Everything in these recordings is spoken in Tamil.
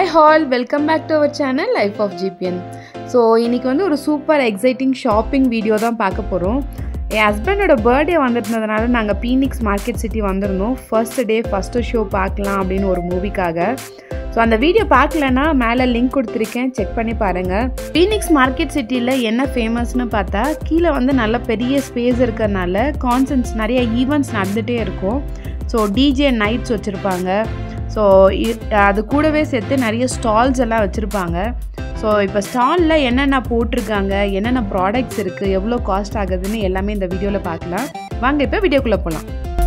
hi all welcome back to our channel life of GBN so இன்றைக்கி வந்து ஒரு சூப்பர் எக்ஸைட்டிங் ஷாப்பிங் வீடியோ தான் பார்க்க போகிறோம் என் ஹஸ்பண்டோட பர்த்டே வந்துருந்ததுனால நாங்கள் பீனிக்ஸ் மார்க்கெட் சிட்டி வந்திருந்தோம் ஃபர்ஸ்ட் டே ஃபஸ்ட்டு ஷோ பார்க்கலாம் அப்படின்னு ஒரு மூவிக்காக ஸோ அந்த வீடியோ பார்க்கலன்னா மேலே லிங்க் கொடுத்துருக்கேன் செக் பண்ணி பாருங்கள் பீனிக்ஸ் மார்க்கெட் சிட்டியில் என்ன ஃபேமஸ்னு பார்த்தா கீழே வந்து நல்ல பெரிய ஸ்பேஸ் இருக்கிறனால கான்சன்ஸ் நிறைய ஈவெண்ட்ஸ் நடந்துகிட்டே இருக்கும் ஸோ டிஜே நைட்ஸ் வச்சுருப்பாங்க ஸோ அது கூடவே சேர்த்து நிறைய ஸ்டால்ஸ் எல்லாம் வச்சுருப்பாங்க ஸோ இப்போ ஸ்டாலில் என்னென்ன போட்டிருக்காங்க என்னென்ன ப்ராடக்ட்ஸ் இருக்குது எவ்வளோ காஸ்ட் ஆகுதுன்னு எல்லாமே இந்த வீடியோவில் பார்க்கலாம் வாங்க இப்போ வீடியோக்குள்ளே போகலாம்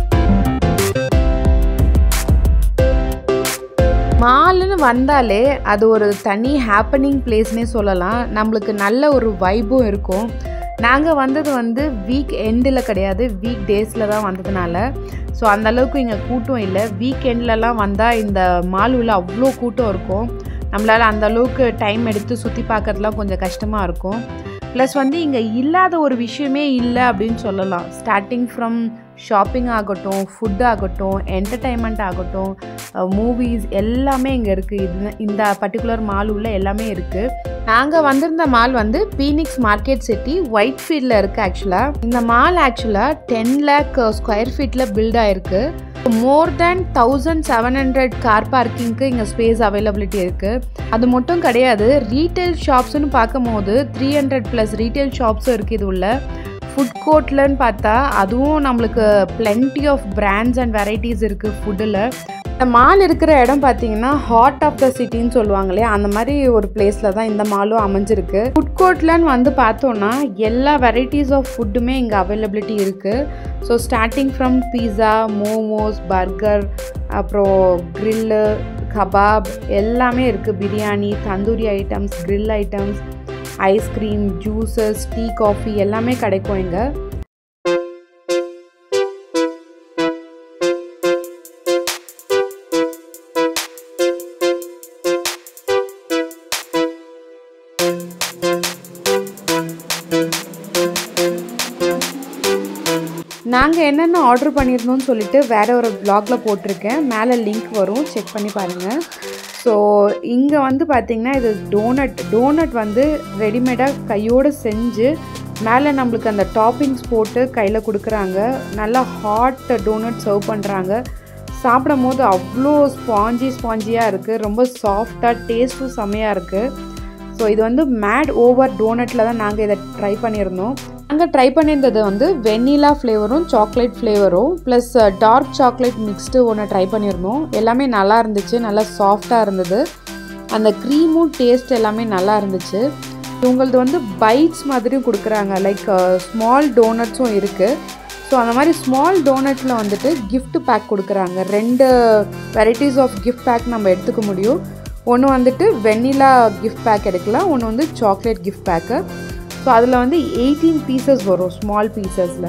மால்னு வந்தாலே அது ஒரு தனி ஹாப்பனிங் பிளேஸ்னே சொல்லலாம் நம்மளுக்கு நல்ல ஒரு வைப்பும் இருக்கும் நாங்கள் வந்தது வந்து வீக் எண்டில் கிடையாது வீக் டேஸில் தான் வந்ததுனால ஸோ அந்தளவுக்கு இங்கே கூட்டம் இல்லை வீக் எண்ட்லலாம் வந்தால் இந்த மால் உள்ள அவ்வளோ கூட்டம் இருக்கும் நம்மளால் அந்த அளவுக்கு டைம் எடுத்து சுற்றி பார்க்கறதுலாம் கொஞ்சம் கஷ்டமாக இருக்கும் ப்ளஸ் வந்து இங்கே இல்லாத ஒரு விஷயமே இல்லை அப்படின்னு சொல்லலாம் ஸ்டார்டிங் ஃப்ரம் ஷாப்பிங் ஆகட்டும் ஃபுட் ஆகட்டும் என்டர்டைன்மெண்ட் ஆகட்டும் மூவிஸ் எல்லாமே இங்கே இருக்குது இது இந்த பர்டிகுலர் மால் உள்ள எல்லாமே இருக்குது நாங்கள் வந்திருந்த மால் வந்து பீனிக்ஸ் மார்க்கெட் சிட்டி ஒயிட் ஃபீல்டில் இருக்குது ஆக்சுவலாக இந்த மால் ஆக்சுவலாக டென் லேக் ஸ்கொயர் ஃபீட்டில் பில்ட் ஆயிருக்கு more than thousand seven hundred car பார்க்கிங்க்கு இங்கே ஸ்பேஸ் அவைலபிலிட்டி இருக்குது அது மட்டும் கிடையாது ரீட்டைல் ஷாப்ஸ்னு பார்க்கும்போது த்ரீ ஹண்ட்ரட் ப்ளஸ் ரீட்டைல் ஷாப்ஸும் இருக்குது இது உள்ள ஃபுட் கோர்ட்லன்னு பார்த்தா அதுவும் நம்மளுக்கு plenty of brands and varieties இருக்குது ஃபுட்டில் இந்த மால் இருக்கிற இடம் பார்த்தீங்கன்னா ஹார்ட் ஆஃப் த சிட்டின்னு சொல்லுவாங்க இல்லையா அந்த மாதிரி ஒரு பிளேஸில் தான் இந்த மாலும் அமைஞ்சிருக்கு ஃபுட் கோர்ட்லன்னு வந்து பார்த்தோன்னா எல்லா வெரைட்டிஸ் ஆஃப் ஃபுட்டுமே இங்கே அவைலபிலிட்டி இருக்குது so starting from pizza momos burger அப்புறம் க்ரில்லு கபாப் எல்லாமே இருக்குது biryani tandoori items grill items ice cream juices tea coffee எல்லாமே கிடைக்கும் இங்கே நாங்கள் என்னென்ன ஆர்டர் பண்ணியிருந்தோம்னு சொல்லிட்டு வேற ஒரு ப்ளாகில் போட்டிருக்கேன் மேலே லிங்க் வரும் செக் பண்ணி பாருங்கள் ஸோ இங்கே வந்து பார்த்திங்கன்னா இது டோனட் டோனட் வந்து ரெடிமேடாக கையோடு செஞ்சு மேலே நம்மளுக்கு அந்த டாப்பிங்ஸ் போட்டு கையில் கொடுக்குறாங்க நல்லா ஹாட் டோனட் சர்வ் பண்ணுறாங்க சாப்பிடும் போது அவ்வளோ ஸ்பாஞ்சி ஸ்பாஞ்சியாக இருக்குது ரொம்ப சாஃப்டாக டேஸ்ட்டும் செம்மையாக இருக்குது ஸோ இது வந்து மேட் ஓவர் டோனட்டில் தான் நாங்கள் இதை ட்ரை பண்ணியிருந்தோம் நாங்கள் ட்ரை பண்ணியிருந்தது வந்து வெண்ணிலா ஃப்ளேவரும் சாக்லேட் ஃப்ளேவரும் ப்ளஸ் டார்க் சாக்லேட் மிக்ஸ்டு ஒன்று ட்ரை பண்ணியிருந்தோம் எல்லாமே நல்லா இருந்துச்சு நல்லா சாஃப்டாக இருந்தது அந்த க்ரீமும் டேஸ்ட் எல்லாமே நல்லா இருந்துச்சு இவங்களது வந்து பைட்ஸ் மாதிரியும் கொடுக்குறாங்க லைக் ஸ்மால் டோனட்ஸும் இருக்குது ஸோ அந்த மாதிரி ஸ்மால் டோனட்டில் வந்துட்டு கிஃப்ட் பேக் கொடுக்குறாங்க ரெண்டு வெரைட்டிஸ் ஆஃப் கிஃப்ட் பேக் நம்ம எடுத்துக்க முடியும் ஒன்று வந்துட்டு வெண்ணிலா கிஃப்ட் பேக் எடுக்கலாம் ஒன்று வந்து சாக்லேட் கிஃப்ட் பேக்கு ஸோ அதில் வந்து எயிட்டீன் பீசஸ் வரும் ஸ்மால் பீசஸில்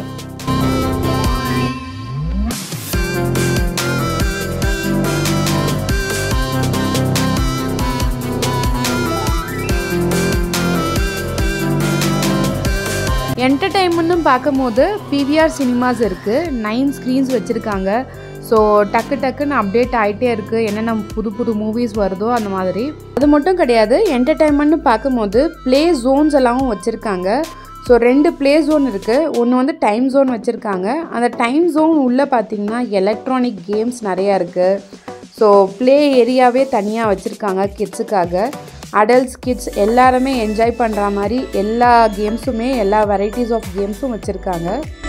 என்டர்டைன்மெண்ட்னு பார்க்கும்போது பிவிஆர் சினிமாஸ் இருக்குது நைன் ஸ்க்ரீன்ஸ் வச்சுருக்காங்க ஸோ டக்கு டக்குன்னு அப்டேட் ஆகிட்டே இருக்குது என்னென்ன புது புது மூவிஸ் வருதோ அந்த மாதிரி அது மட்டும் கிடையாது என்டர்டைன்மெண்ட்னு பார்க்கும்போது ப்ளே ஜோன்ஸ் எல்லாமும் வச்சுருக்காங்க ஸோ ரெண்டு ப்ளே ஜோன் இருக்குது ஒன்று வந்து டைம் ஜோன் வச்சுருக்காங்க அந்த டைம் ஜோன் உள்ளே பார்த்தீங்கன்னா எலக்ட்ரானிக் கேம்ஸ் நிறையா இருக்குது ஸோ ப்ளே ஏரியாவே தனியாக வச்சுருக்காங்க கிட்ஸுக்காக அடல்ட்ஸ் கிட்ஸ் எல்லாருமே என்ஜாய் பண்ணுற மாதிரி எல்லா கேம்ஸுமே எல்லா வெரைட்டிஸ் ஆஃப் கேம்ஸும் வச்சுருக்காங்க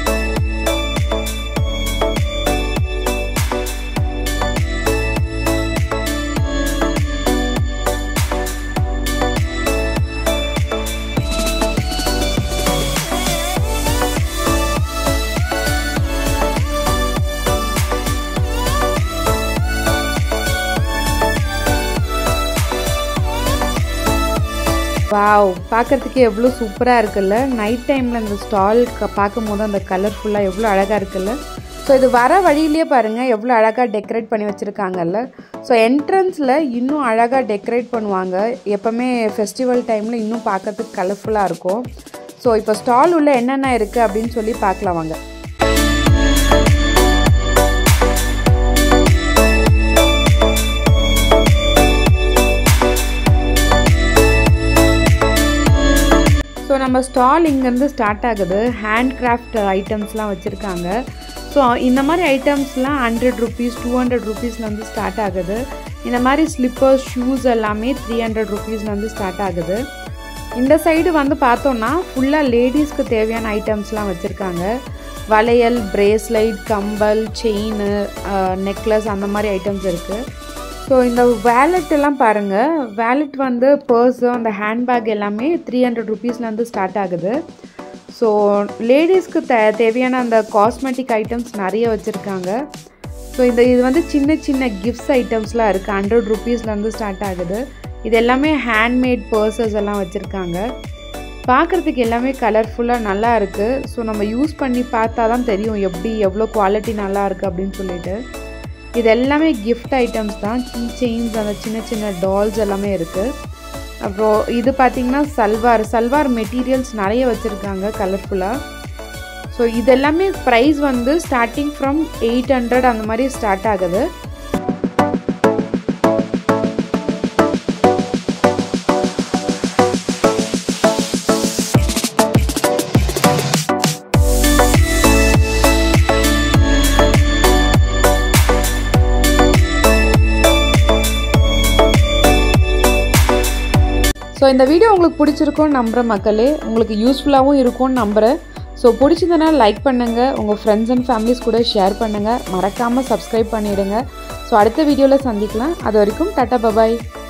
வாவ் பார்க்குறதுக்கு எவ்வளோ சூப்பராக இருக்குல்ல நைட் டைமில் அந்த ஸ்டால் பார்க்கும் போது அந்த கலர்ஃபுல்லாக எவ்வளோ அழகாக இருக்குல்ல ஸோ இது வர வழியிலே பாருங்கள் எவ்வளோ அழகாக டெக்கரேட் பண்ணி வச்சுருக்காங்கல்ல ஸோ என்ட்ரன்ஸில் இன்னும் அழகாக டெக்கரேட் பண்ணுவாங்க எப்போவுமே ஃபெஸ்டிவல் டைமில் இன்னும் பார்க்கறதுக்கு கலர்ஃபுல்லாக இருக்கும் ஸோ இப்போ ஸ்டால் உள்ள என்னென்ன இருக்குது அப்படின்னு சொல்லி பார்க்கலாம் வாங்க நம்ம ஸ்டால் இங்கேருந்து ஸ்டார்ட் ஆகுது ஹேண்ட் கிராஃப்ட் ஐட்டம்ஸ்லாம் வச்சுருக்காங்க ஸோ இந்த மாதிரி ஐட்டம்ஸ்லாம் ஹண்ட்ரட் ருபீஸ் டூ ஹண்ட்ரட் ருபீஸ்லேருந்து ஸ்டார்ட் ஆகுது இந்த மாதிரி ஸ்லிப்பர்ஸ் ஷூஸ் எல்லாமே த்ரீ ஹண்ட்ரட் ருபீஸ்லேருந்து ஸ்டார்ட் ஆகுது இந்த சைடு வந்து பார்த்தோன்னா ஃபுல்லாக லேடிஸ்க்கு தேவையான ஐட்டம்ஸ்லாம் வச்சுருக்காங்க வளையல் பிரேஸ்லைட் கம்பல் செயின் நெக்லஸ் அந்த மாதிரி ஐட்டம்ஸ் இருக்குது ஸோ இந்த வேலெட் எல்லாம் பாருங்கள் வேலெட் வந்து பர்ஸு அந்த ஹேண்ட்பேக் எல்லாமே த்ரீ ஹண்ட்ரட் ருபீஸ்லேருந்து ஸ்டார்ட் ஆகுது ஸோ லேடிஸ்க்கு தே தேவையான அந்த காஸ்மெட்டிக் ஐட்டம்ஸ் நிறைய வச்சுருக்காங்க ஸோ இந்த இது வந்து சின்ன சின்ன கிஃப்ட்ஸ் ஐட்டம்ஸ்லாம் இருக்குது ஹண்ட்ரட் ருபீஸ்லேருந்து ஸ்டார்ட் ஆகுது இது எல்லாமே ஹேண்ட்மேட் பர்சஸ் எல்லாம் வச்சுருக்காங்க பார்க்குறதுக்கு எல்லாமே கலர்ஃபுல்லாக நல்லா இருக்குது ஸோ நம்ம யூஸ் பண்ணி பார்த்தா தான் தெரியும் எப்படி எவ்வளோ குவாலிட்டி நல்லா இருக்குது அப்படின்னு சொல்லிட்டு இது எல்லாமே கிஃப்ட் ஐட்டம்ஸ் தான் கீ செயின்ஸ் அந்த சின்ன சின்ன டால்ஸ் எல்லாமே இருக்குது அப்புறம் இது பார்த்திங்கன்னா சல்வார் சல்வார் மெட்டீரியல்ஸ் நிறைய வச்சுருக்காங்க கலர்ஃபுல்லாக ஸோ இது எல்லாமே ப்ரைஸ் வந்து ஸ்டார்டிங் ஃப்ரம் எயிட் ஹண்ட்ரட் அந்த மாதிரி ஸ்டார்ட் ஆகுது ஸோ இந்த வீடியோ உங்களுக்கு பிடிச்சிருக்கும்னு நம்புகிற மக்களே உங்களுக்கு யூஸ்ஃபுல்லாகவும் இருக்கும்னு நம்புகிறேன் ஸோ பிடிச்சதுன்னா லைக் பண்ணுங்கள் உங்கள் ஃப்ரெண்ட்ஸ் அண்ட் ஃபேமிலிஸ் கூட ஷேர் பண்ணுங்கள் மறக்காமல் சப்ஸ்கிரைப் பண்ணிவிடுங்க ஸோ அடுத்த வீடியோவில் சந்திக்கலாம் அது வரைக்கும் டாட்டா பபாய்